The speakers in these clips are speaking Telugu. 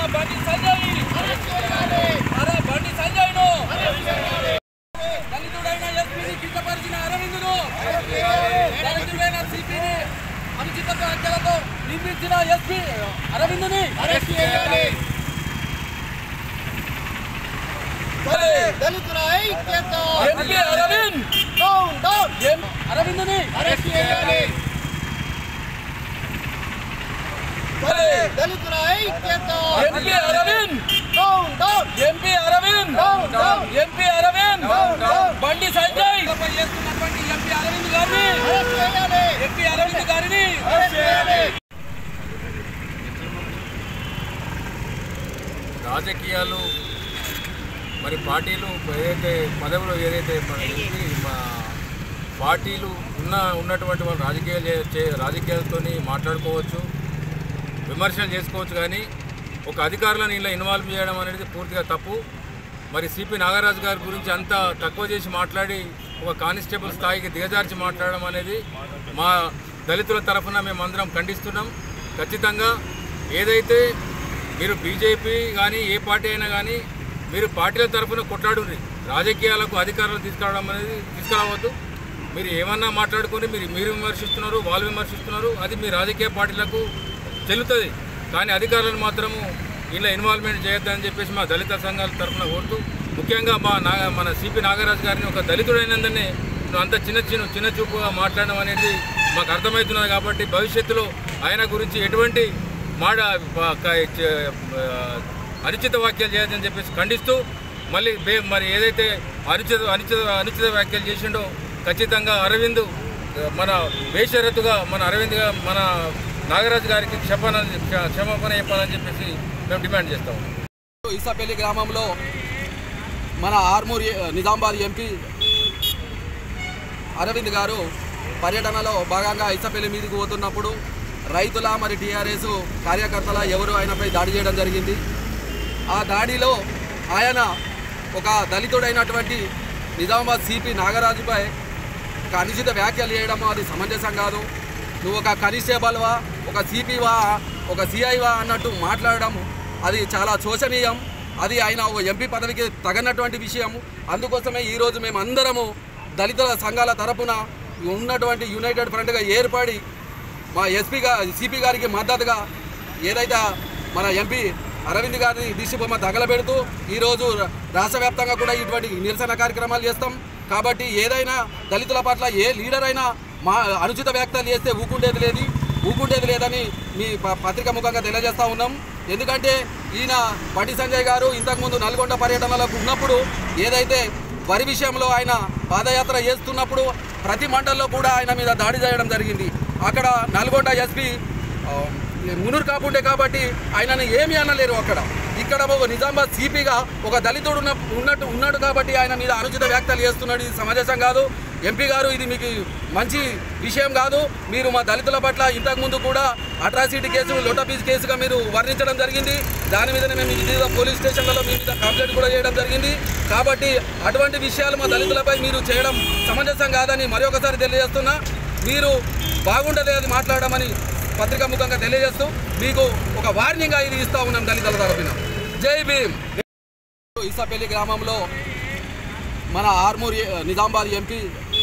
బండి సంజయ్ అరే బండి సంజయ్ ను దళితుడైన ఎస్పీని కించపరిచిన అరవిందును దళితుడైన సిపిని అనుచిత వ్యాఖ్యలతో నిందించిన ఎస్పీ అరవిందుని దళితుల ఐక్యత MP Arvind down down M అరవిందుని అరెస్ట్ చేయాలి దళితుల ఐక్యత MP Arvind down down MP Arvind down down MP Arvind down down Bandi Sanjay చేస్తున్నటువంటి ఎంపీ అరవింద్ గారిని అరెస్ట్ చేయాలి ఎంపీ అరవింద్ గారిని అరెస్ట్ చేయాలి రాజకీయాలు మరి పార్టీలు ఏదైతే పదవులు ఏదైతే మనకి మా పార్టీలు ఉన్న ఉన్నటువంటి వాళ్ళు రాజకీయాలు చే- చే- రాజకీయాలతోని మాట్లాడుకోవచ్చు విమర్శలు చేసుకోవచ్చు కానీ ఒక అధికారులను ఇలా ఇన్వాల్వ్ చేయడం అనేది పూర్తిగా తప్పు మరి సిపి నాగరాజు గారి గురించి అంతా తక్కువ చేసి మాట్లాడి ఒక కానిస్టేబుల్ స్థాయికి దిగజార్చి మాట్లాడడం అనేది మా దళితుల తరఫున మేమందరం ఖండిస్తున్నాం ఖచ్చితంగా ఏదైతే మీరు బీజేపీ కానీ ఏ పార్టీ అయినా కానీ మీరు పార్టీల తరఫున కొట్లాడుండ్రి రాజకీయాలకు అధికారులు తీసుకురావడం అనేది తీసుకురావద్దు మీరు ఏమన్నా మాట్లాడుకొని మీరు మీరు విమర్శిస్తున్నారు వాళ్ళు విమర్శిస్తున్నారు అది మీ రాజకీయ పార్టీలకు చెల్లుతుంది కానీ అధికారులను మాత్రము ఇలా ఇన్వాల్వ్మెంట్ చేయొద్దని చెప్పేసి మా దళిత సంఘాల తరఫున కోరుతూ ముఖ్యంగా మా నాగ మన సిపి నాగరాజు గారిని ఒక దళితుడైనందునే నువ్వు అంత చిన్న చిన్న చిన్న చూపుగా మాట్లాడడం అనేది మాకు అర్థమవుతున్నది కాబట్టి భవిష్యత్తులో ఆయన గురించి ఎటువంటి మాట ప- క- చ- ఆ, అనుచిత వ్యాఖ్యలు చేయొద్దని చెప్పేసి ఖండిస్తూ మళ్ళీ బే మరి ఏదైతే అనుచిత అనుచిత అనుచిత వ్యాఖ్యలు చేసిండో ఖచ్చితంగా అరవింద్ మన బేషరతుగా మన అరవింద్గా మన నాగరాజు గారికి క్షమాపణ క్షమాపణ చెప్పాలని చెప్పేసి మేము డిమాండ్ చేస్తాము ఈసాపల్లి గ్రామంలో మన ఆర్మూర్ ఎ- నిజామాబాద్ ఎంపీ అరవింద్ గారు పర్యటనలో భాగంగా ఈసాపల్లి మీదకి పోతున్నప్పుడు రైతుల మరి టీఆర్ఎస్ కార్యకర్తల ఎవరు ఆయనపై దాడి చేయడం జరిగింది ఆ దాడిలో ఆయన ఒక దళితుడైనటువంటి నిజామాబాద్ సిపి నాగరాజుపై ఒక అనుచిత వ్యాఖ్యలు చేయడం అది సమంజసం కాదు నువ్వు ఒక కానిస్టేబుల్వా ఒక సిపివా ఒక సిఐవా అన్నట్టు మాట్లాడడం అది చాలా శోచనీయం అది ఆయన ఒక ఎంపీ పదవికి తగనటువంటి విషయం అందుకోసమే ఈరోజు మేము అందరము దళితుల సంఘాల తరపున ఉన్నటువంటి యునైటెడ్ ఫ్రంట్గా ఏర్పడి మా ఎస్పీ గా సిపి గారికి మద్దతుగా ఏదైతే మన ఎంపీ అరవింద్ గారిని దిశ బొమ్మ తగలబెడుతూ ఈరోజు రా- రాష్ట్ర వ్యాప్తంగా కూడా ఇటువంటి నిరసన కార్యక్రమాలు చేస్తాం కాబట్టి ఏదైనా దళితుల పట్ల ఏ లీడర్ అయినా మా అనుచిత వ్యాఖ్యలు చేస్తే ఊకుండేది లేదు ఊకుండేది లేదని మీ ప- పత్రిక ముఖంగా తెలియజేస్తా ఉన్నాం ఎందుకంటే ఈయన బండి సంజయ్ గారు ఇంతకుముందు నల్గొండ పర్యటనలకు ఉన్నప్పుడు ఏదైతే వరి విషయంలో ఆయన పాదయాత్ర చేస్తున్నప్పుడు ప్రతి మండల్లో కూడా ఆయన మీద దాడి చేయడం జరిగింది అక్కడ నల్గొండ ఎస్పీ మునురు కాపుండే కాబట్టి ఆయనను ఏమీ అనలేరు అక్కడ ఇక్కడ ఒక నిజామాబాద్ సిపిగా ఒక దళితుడు ఉన్న ఉన్నట్టు ఉన్నాడు కాబట్టి ఆయన మీద అనుచిత వ్యాఖ్యలు చేస్తున్నాడు ఇది సమంజసం కాదు ఎంపీ గారు ఇది మీకు మంచి విషయం కాదు మీరు మా దళితుల పట్ల ఇంతకుముందు కూడా అట్రాసిటీ కేసు లోటపీస్ కేసుగా మీరు వర్ణించడం జరిగింది దాని మీదనే మేము వివిధ పోలీస్ స్టేషన్లలో మీ మీద కంప్లైంట్ కూడా చేయడం జరిగింది కాబట్టి అటువంటి విషయాలు మా దళితులపై మీరు చేయడం సమంజసం కాదని మరొకసారి తెలియజేస్తున్నా మీరు బాగుండదు అది మాట్లాడమని పత్రికా ముఖంగా తెలియజేస్తూ మీకు ఒక వార్నింగ్ ఇది ఇస్తా ఉన్నాం దళితుల తరపున జై భీమ్ ఈసాపల్లి గ్రామంలో మన ఆర్మూర్ ఎ- నిజామాబాద్ ఎంపీ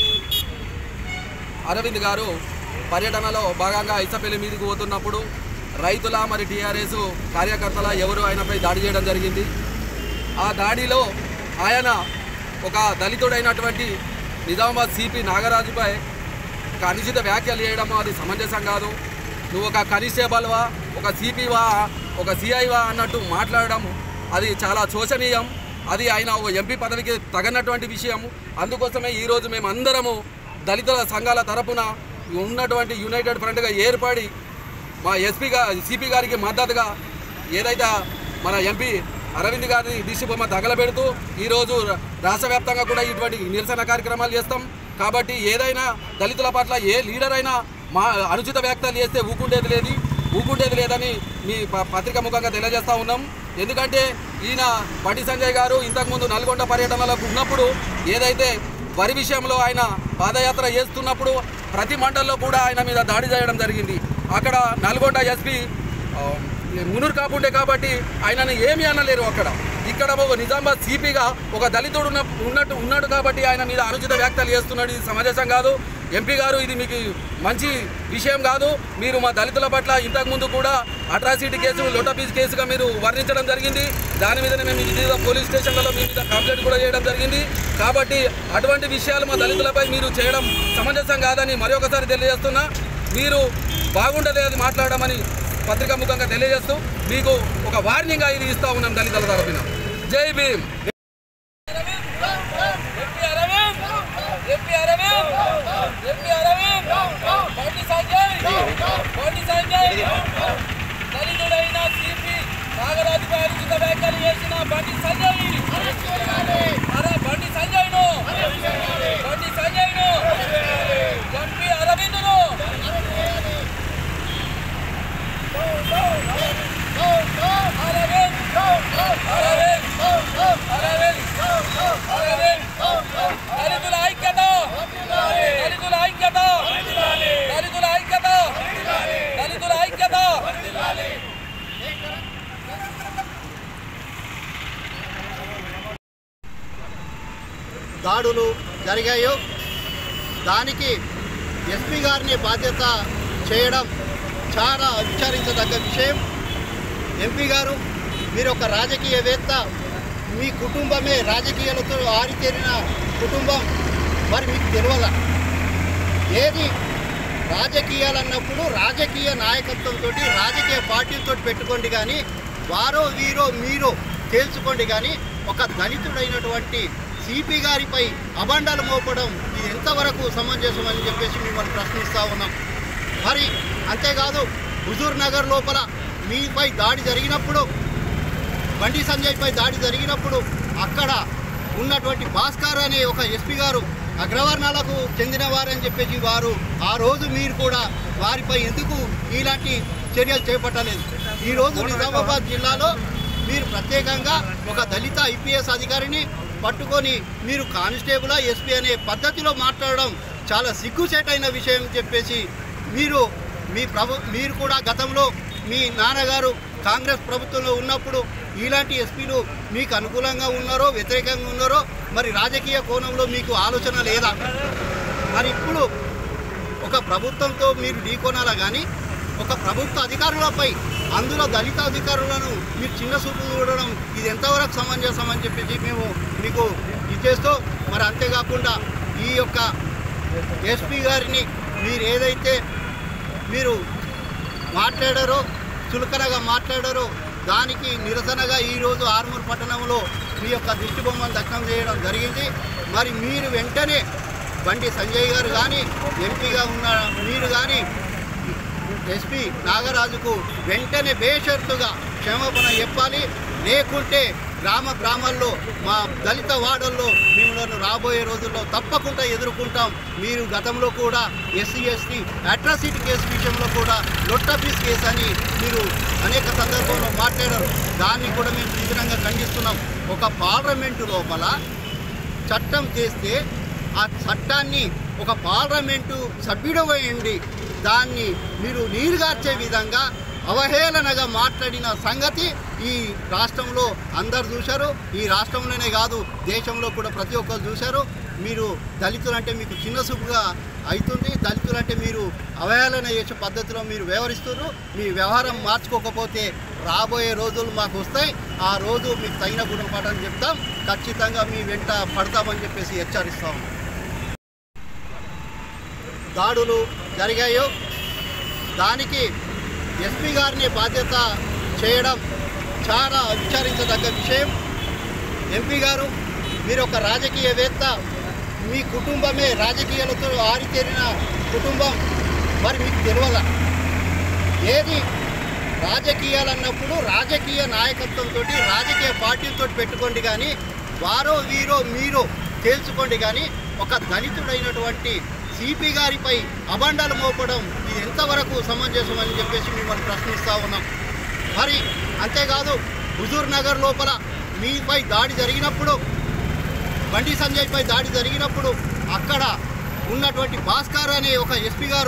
అరవింద్ గారు పర్యటనలో భాగంగా ఇసపల్లి మీదకి పోతున్నప్పుడు రైతుల మరి టీఆర్ఎస్ కార్యకర్తల ఎవరు ఆయనపై దాడి చేయడం జరిగింది ఆ దాడిలో ఆయన ఒక దళితుడైనటువంటి నిజామాబాద్ సిపి నాగరాజుపై ఒక అనుచిత వ్యాఖ్యలు చేయడం అది సమంజసం కాదు నువ్వు ఒక కానిస్టేబుల్వా ఒక సిపివా ఒక సిఐవా అన్నట్టు మాట్లాడడం అది చాలా శోచనీయం అది ఆయన ఒక ఎంపీ పదవికి తగనటువంటి విషయం అందుకోసమే ఈరోజు మేము అందరము దళితుల సంఘాల తరపున ఉన్నటువంటి యునైటెడ్ ఫ్రంట్గా ఏర్పడి మా ఎస్పీ గా సిపి గారికి మద్దతుగా ఏదైతే మన ఎంపీ అరవింద్ గారిని దిశ బొమ్మ తగలబెడుతూ ఈరోజు రా- రాష్ట్ర వ్యాప్తంగా కూడా ఇటువంటి నిరసన కార్యక్రమాలు చేస్తాం కాబట్టి ఏదైనా దళితుల పట్ల ఏ లీడర్ అయినా మా అనుచిత వ్యాఖ్యలు చేస్తే ఊకుండేది లేదు ఊకుండేది లేదని మీ ప- పత్రిక ముఖంగా తెలియజేస్తా ఉన్నాం ఎందుకంటే ఈయన బండి సంజయ్ గారు ఇంతకుముందు నల్గొండ పర్యటనలకు ఉన్నప్పుడు ఏదైతే వరి విషయంలో ఆయన పాదయాత్ర చేస్తున్నప్పుడు ప్రతి మండల్లో కూడా ఆయన మీద దాడి చేయడం జరిగింది అక్కడ నల్గొండ ఎస్పీ మునూరు కాపుండే కాబట్టి ఆయనను ఏమీ అనలేరు అక్కడ ఇక్కడ ఒక నిజామాబాద్ సిపిగా ఒక దళితుడు ఉన్న ఉన్నట్టు ఉన్నాడు కాబట్టి ఆయన మీద అనుచిత వ్యాఖ్యలు చేస్తున్నాడు ఇది సమంజసం కాదు ఎంపీ గారు ఇది మీకు మంచి విషయం కాదు మీరు మా దళితుల పట్ల ఇంతకుముందు కూడా అట్రాసిటీ కేసు లొటపీస్ కేసుగా మీరు వర్ణించడం జరిగింది దాని మీదనే మేము వివిధ పోలీస్ స్టేషన్లలో మీ మీద కంప్లైంట్ కూడా చేయడం జరిగింది కాబట్టి అటువంటి విషయాలు మా దళితులపై మీరు చేయడం సమంజసం కాదని మరొకసారి తెలియజేస్తున్నా మీరు బాగుండదు అది మాట్లాడమని పత్రికా ముఖంగా తెలియజేస్తూ మీకు ఒక వార్నింగ్ ఇది ఇస్తా ఉన్నాం దళితుల తరపున జై Bhim MP Arvind MP Arvind MP Arvind Bandi Sanjay బండి సంజయ్ దళితుడైన సిపి నాగరాజుపై అనుచిత వ్యాఖ్యలు చేసిన బండి సంజయ్ అరే బండి సంజయ్ను బండి సంజయ్ను ఎంపీ అరవింద్ను అరవింద్ అరవింద్ అరవింద్ అరవింద్ దళితుల ఐక్యత దళితుల ఐక్యత దళితుల ఐక్యత దళితుల ఐక్యత దాడులు జరిగాయో దానికి ఎస్పీ గారిని బాధ్యత చేయడం చాలా విచారించదగ్గ విషయం ఎంపీ గారు మీరు ఒక రాజకీయవేత్త మీ కుటుంబమే రాజకీయాలతో ఆరితేరిన కుటుంబం మరి మీకు తెలియదా ఏది రాజకీయాలన్నప్పుడు రాజకీయ నాయకత్వంతో రాజకీయ పార్టీలతో పెట్టుకోండి కానీ వారో వీరో మీరో తేల్చుకోండి కానీ ఒక దళితుడైనటువంటి సిపి గారిపై అబండాలు మోపడం ఇది ఎంతవరకు సమంజసం అని చెప్పేసి మిమ్మల్ని ప్రశ్నిస్తూ ఉన్నాం మరి అంతేకాదు హుజూర్ నగర్ లోపల మీపై దాడి జరిగినప్పుడు బండి సంజయ్పై దాడి జరిగినప్పుడు అక్కడ ఉన్నటువంటి భాస్కర్ అనే ఒక ఎస్పీ గారు అగ్రవర్ణాలకు చెందిన వారని చెప్పేసి వారు ఆ రోజు మీరు కూడా వారిపై ఎందుకు ఇలాంటి చర్యలు చేపట్టలేదు ఈరోజు నిజామాబాద్ జిల్లాలో మీరు ప్రత్యేకంగా ఒక దళిత ఐపీఎస్ అధికారిని పట్టుకొని మీరు కానిస్టేబుల్ ఎస్పీ అనే పద్ధతిలో మాట్లాడడం చాలా సిగ్గుచేటైన విషయం చెప్పేసి మీరు మీ ప్రభు మీరు కూడా గతంలో మీ నాన్నగారు కాంగ్రెస్ ప్రభుత్వంలో ఉన్నప్పుడు ఇలాంటి ఎస్పీలు మీకు అనుకూలంగా ఉన్నారో వ్యతిరేకంగా ఉన్నారో మరి రాజకీయ కోణంలో మీకు ఆలోచన లేదా మరి ఇప్పుడు ఒక ప్రభుత్వంతో మీరు ఢీకొనాలా కానీ ఒక ప్రభుత్వ అధికారులపై అందులో దళిత అధికారులను మీరు చిన్న చూపు చూడడం ఇది ఎంతవరకు సమంజసం అని చెప్పేసి మేము మీకు ఇచ్చేస్తూ మరి అంతేకాకుండా ఈ యొక్క ఎస్పీ గారిని మీరు ఏదైతే మీరు మాట్లాడారో చులకనగా మాట్లాడారో దానికి నిరసనగా ఈరోజు ఆర్మూర్ పట్టణంలో మీ యొక్క దిష్టి బొమ్మను దగ్ధం చేయడం జరిగింది మరి మీరు వెంటనే బండి సంజయ్ గారు కానీ ఎంపీగా ఉన్న మీరు కానీ ఎస్పీ నాగరాజుకు వెంటనే బేషరతుగా క్షమాపణ చెప్పాలి లేకుంటే గ్రామ గ్రామాల్లో మా దళిత వాడల్లో మిమ్మల్ని రాబోయే రోజుల్లో తప్పకుండా ఎదుర్కొంటాం మీరు గతంలో కూడా ఎస్సీ ఎస్టీ అట్రాసిటీ కేసు విషయంలో కూడా లొట్టపీస్ కేసు అని మీరు అనేక సందర్భంలో మాట్లాడారు దాన్ని కూడా మేము తీవ్రంగా ఖండిస్తున్నాం ఒక పార్లమెంటు లోపల చట్టం చేస్తే ఆ చట్టాన్ని ఒక పార్లమెంటు సభ్యుడమైండి దాన్ని మీరు నీరుగార్చే విధంగా అవహేళనగా మాట్లాడిన సంగతి ఈ రాష్ట్రంలో అందరు చూశారు ఈ రాష్ట్రంలోనే కాదు దేశంలో కూడా ప్రతి ఒక్కరు చూశారు మీరు దళితులంటే మీకు చిన్న చూపుగా అవుతుంది దళితులంటే మీరు అవహేళన చేసే పద్ధతిలో మీరు వ్యవహరిస్తున్నారు మీ వ్యవహారం మార్చుకోకపోతే రాబోయే రోజులు మాకు వస్తాయి ఆ రోజు మీకు తగిన గుణపాఠం చెప్తాం ఖచ్చితంగా మీ వెంట పడతామని చెప్పేసి హెచ్చరిస్తాం దాడులు జరిగాయో దానికి ఎస్పీ గారిని బాధ్యత చేయడం చాలా విచారించదగ్గ విషయం ఎంపీ గారు మీరు ఒక రాజకీయవేత్త మీ కుటుంబమే రాజకీయాలతో ఆరితేరిన కుటుంబం మరి మీకు తెలియదా ఏది రాజకీయాలన్నప్పుడు రాజకీయ నాయకత్వంతో రాజకీయ పార్టీలతో పెట్టుకోండి కానీ వారో వీరో మీరో తేల్చుకోండి కానీ ఒక దళితుడైనటువంటి సిపి గారిపై అబండాలు మోపడం ఇది ఎంతవరకు సమంజసం అని చెప్పేసి మిమ్మల్ని ప్రశ్నిస్తూ ఉన్నాం మరి అంతేకాదు హుజూర్ నగర్ లోపల మీపై దాడి జరిగినప్పుడు బండి సంజయ్పై దాడి జరిగినప్పుడు అక్కడ ఉన్నటువంటి భాస్కర్ అనే ఒక ఎస్పీ గారు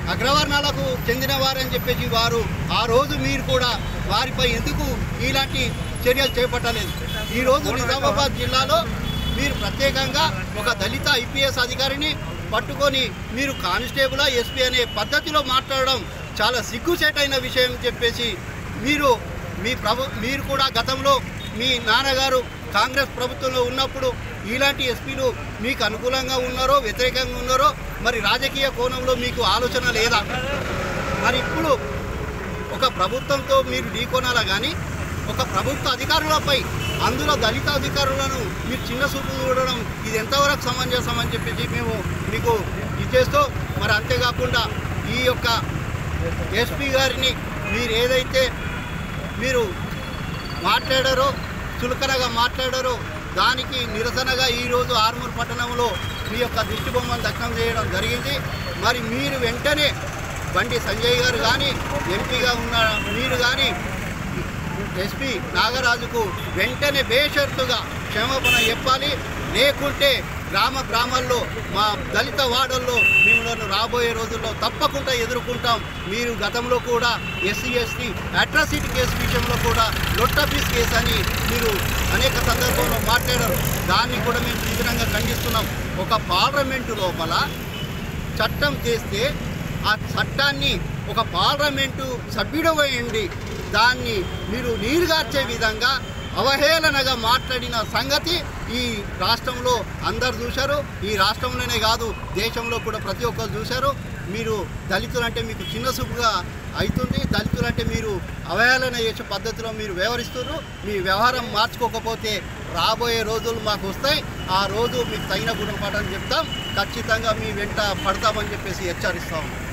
అగ్రవర్ణాలకు చెందిన వారని చెప్పేసి వారు ఆ రోజు మీరు కూడా వారిపై ఎందుకు ఇలాంటి చర్యలు చేపట్టలేదు ఈరోజు నిజామాబాద్ జిల్లాలో మీరు ప్రత్యేకంగా ఒక దళిత ఐపీఎస్ అధికారిని పట్టుకొని మీరు కానిస్టేబుల్ ఎస్పీ అనే పద్ధతిలో మాట్లాడడం చాలా సిగ్గుచేటైన విషయం చెప్పేసి మీరు మీ ప్రభు మీరు కూడా గతంలో మీ నాన్నగారు కాంగ్రెస్ ప్రభుత్వంలో ఉన్నప్పుడు ఇలాంటి ఎస్పీలు మీకు అనుకూలంగా ఉన్నారో వ్యతిరేకంగా ఉన్నారో మరి రాజకీయ కోణంలో మీకు ఆలోచన లేదా మరి ఇప్పుడు ఒక ప్రభుత్వంతో మీరు ఢీకొనాలా కానీ ఒక ప్రభుత్వ అధికారులపై అందులో దళిత అధికారులను మీరు చిన్న చూపు చూడడం ఇది ఎంతవరకు సమంజసం అని చెప్పేసి మేము మీకు ఇచ్చేస్తూ మరి అంతేకాకుండా ఈ యొక్క ఎస్పీ గారిని మీరు ఏదైతే మీరు మాట్లాడారో చులకనగా మాట్లాడారో దానికి నిరసనగా ఈరోజు ఆర్మూర్ పట్టణంలో మీ యొక్క దిష్టి బొమ్మను దగ్నం చేయడం జరిగింది మరి మీరు వెంటనే బండి సంజయ్ గారు కానీ ఎంపీగా ఉన్న మీరు కానీ ఎస్పీ నాగరాజుకు వెంటనే బేషరతుగా క్షమాపణ చెప్పాలి లేకుంటే గ్రామ గ్రామాల్లో మా దళిత వాడల్లో మిమ్మల్ని రాబోయే రోజుల్లో తప్పకుండా ఎదుర్కొంటాం మీరు గతంలో కూడా ఎస్సీ ఎస్టీ అట్రాసిటీ కేసు విషయంలో కూడా లొట్టపీస్ కేసు అని మీరు అనేక సందర్భంలో మాట్లాడారు దాన్ని కూడా మేము తీవ్రంగా ఖండిస్తున్నాం ఒక పార్లమెంటు లోపల చట్టం చేస్తే ఆ చట్టాన్ని ఒక పార్లమెంటు సభ్యుడు వేయండి దాన్ని మీరు నీరుగార్చే విధంగా అవహేళనగా మాట్లాడిన సంగతి ఈ రాష్ట్రంలో అందరు చూశారు ఈ రాష్ట్రంలోనే కాదు దేశంలో కూడా ప్రతి ఒక్కరు చూశారు మీరు దళితులంటే మీకు చిన్న చూపుగా అవుతుంది దళితులంటే మీరు అవహేళన చేసే పద్ధతిలో మీరు వ్యవహరిస్తున్నారు మీ వ్యవహారం మార్చుకోకపోతే రాబోయే రోజులు మాకు వస్తాయి ఆ రోజు మీకు తగిన గుణపాఠం చెప్తాం ఖచ్చితంగా మీ వెంట పడతామని చెప్పేసి హెచ్చరిస్తాము